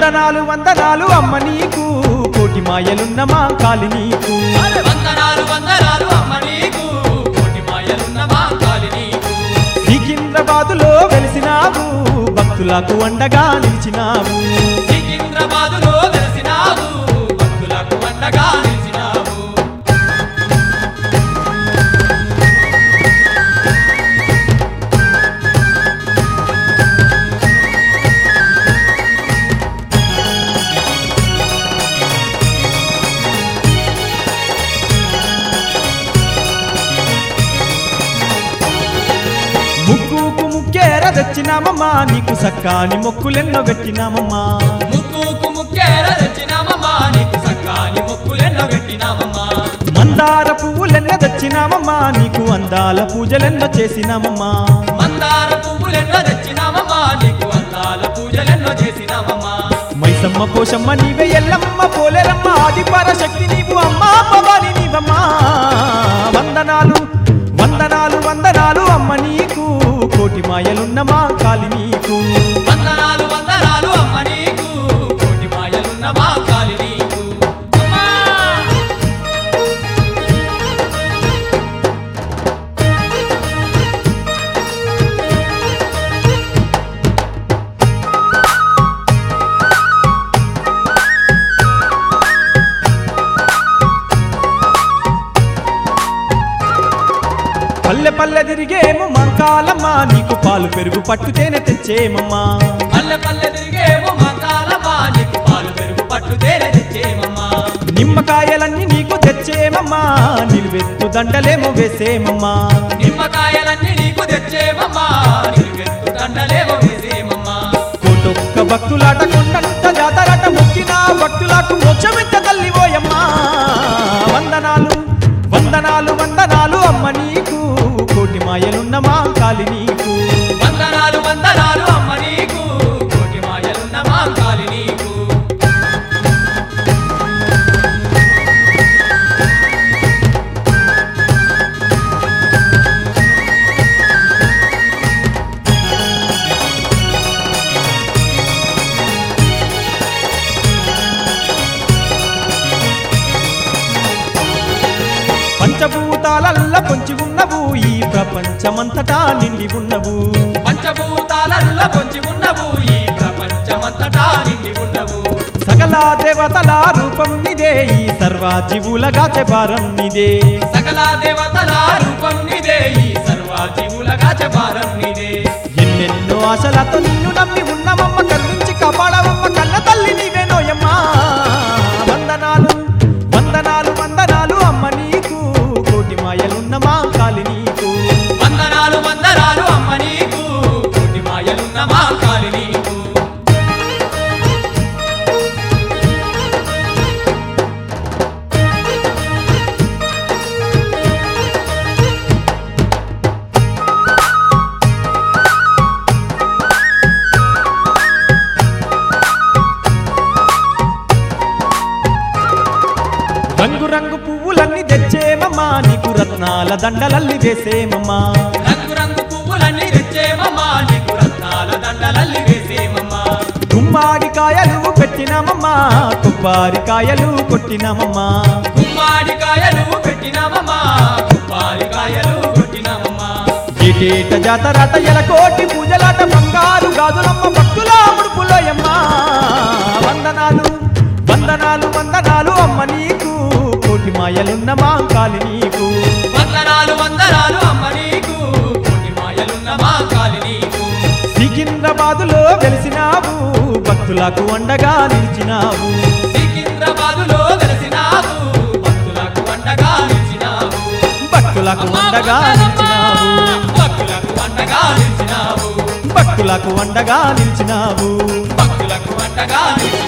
వందనాలు వందనాలు అమ్మ నీకు కోటి మాయలున్న మా కాలి నీకు వందనాలు వందనాలు అమ్మ నీకు కోటి మాయలున్న మా కాలి నీకు సికింద్రాబాదులో వెలిసినావు భక్తులకు అండగా నిలిచినావు సికింద్రాబాదులో వెలిసినావు భక్తులకు అండగా నిలిచినావు ముక్కుకు ముక్కేర తెచ్చినామమ్మా నీకు సక్కాని మొక్కులెన్నో పెట్టినామమ్మా ముక్కుకు ముక్కేర తెచ్చినామమ్మా నీకు సక్కాని మొక్కులెన్నో పెట్టినామమ్మా మందార పువ్వులెన్నో తెచ్చినామమ్మా నీకు అందాల పూజలెన్నో చేసినామమ్మా మందార పువ్వులెన్నో తెచ్చినామమ్మా నీకు అందాల పూజలెన్నో చేసినామమ్మా మైసమ్మ పోషమ్మ నీవే ఎల్లమ్మ పోలేరమ్మ ఆది పరశక్తి నీవు అమ్మా భవాని నీవమ్మా వందనాలు వందనాలు వందనాలు అమ్మ నీకు కోటి మాయలున్న మా కాలి నీకు వందనాలు వందనాలు అమ్మ నీకు కోటి మాయలున్న మా కాలి నీకు అమ్మా! పల్లె పల్లె తిరిగేము మంకాలమ్మ నీకు పాలు పెరుగు పట్టుతేనే తెచ్చేమమ్మా పల్లె పల్లె తిరిగేమో మంగాలమ్మా నీకు పాలు పెరుగు పట్టు తేనె తెచ్చేమమ్మా నిమ్మకాయలన్నీ నీకు తెచ్చేమమ్మా నిలువెత్తు దండలేమో వేసేమమ్మా నిమ్మకాయలన్నీ నీకు తెచ్చేమమ్మా నిలువెత్తు దండలేమో వేసేమమ్మా కోటొక్క భక్తులాట కొండంత జాతరాట మొక్కిన భక్తులకు మోక్షమిచ్చ తల్లిపోయమ్మా వందనాలు వందనాలు వందనాలు అమ్మ నీకు కోటి మాయలున్న మా కాలి నీకు వందనాలు వందనాలు అమ్మ నీకు కోటి మాయలున్న మా కాలి నీకు పంచభూతాలల్ల పొంచి ఉన్నవు ఈ ప్రపంచమంతటా నిండి ఉన్నవు పంచభూతాలల్ల పొంచి ఉన్నవు ఈ ప్రపంచమంతటా నిండి ఉన్నవు సకల దేవతల రూపం నిదే ఈ సర్వాజీవులగా భారం నిదే సకల దేవతల రూపం నిదే ఈ సర్వాజీవులగా చపారం నిదే ఎన్నెన్నో ఆశలతో నిన్ను నమ్మి ఉన్నమమ్మ కరుణించి కాపాడవమ్మ కన్న తల్లి నీవేనోయమ్మా వందనాలు వందనాలు వందనాలు అమ్మ నీకు కోటి మాయలున్న మా కాలి నీకు వందనాలు వందనాలు అమ్మ నీకు కోటి మాయలున్న మా కాలి నీకు రంగు రంగు పువ్వులన్నీ తెచ్చేమమ్మా నీకు రత్నాల దండలల్లి వేసేమమ్మా రంగు రంగు పువ్వులన్నీ తెచ్చేమమ్మా నీకు రత్నాల దండలల్లి వేసేమమ్మా గుమ్మాడికాయలు పెట్టినామమ్మా కొబ్బరికాయలు కొట్టినామమ్మా గుమ్మాడికాయలు పెట్టినామమ్మా గుప్పారికాయలు కొట్టినామమ్మా ఏటేట జాతరాట ఎలకోటి పూజలాట బంగారు గాజులమ్మ భక్తుల ముడుపులోయమ్మా వందనాలు వందనాలు వందనాలు అమ్మ నీకు కోటి మాయలున్న మా కాలి నీకు వందనాలు వందనాలు అమ్మ నీకు కోటి మాయలున్న మా కాలి నీకు సికింద్రాబాదులో వెలిసినావు భక్తులకు అండగా నిలిచినావు సికింద్రాబాదులో వెలసినావు భక్తులకు అండగా నిలిచినావు భక్తులకు అండగా నిలిచినావు భక్తులకు అండగా నిలిచినావు భక్తులకు అండగా నిలిచినావు భక్తులకు అండగా నిలిచినావు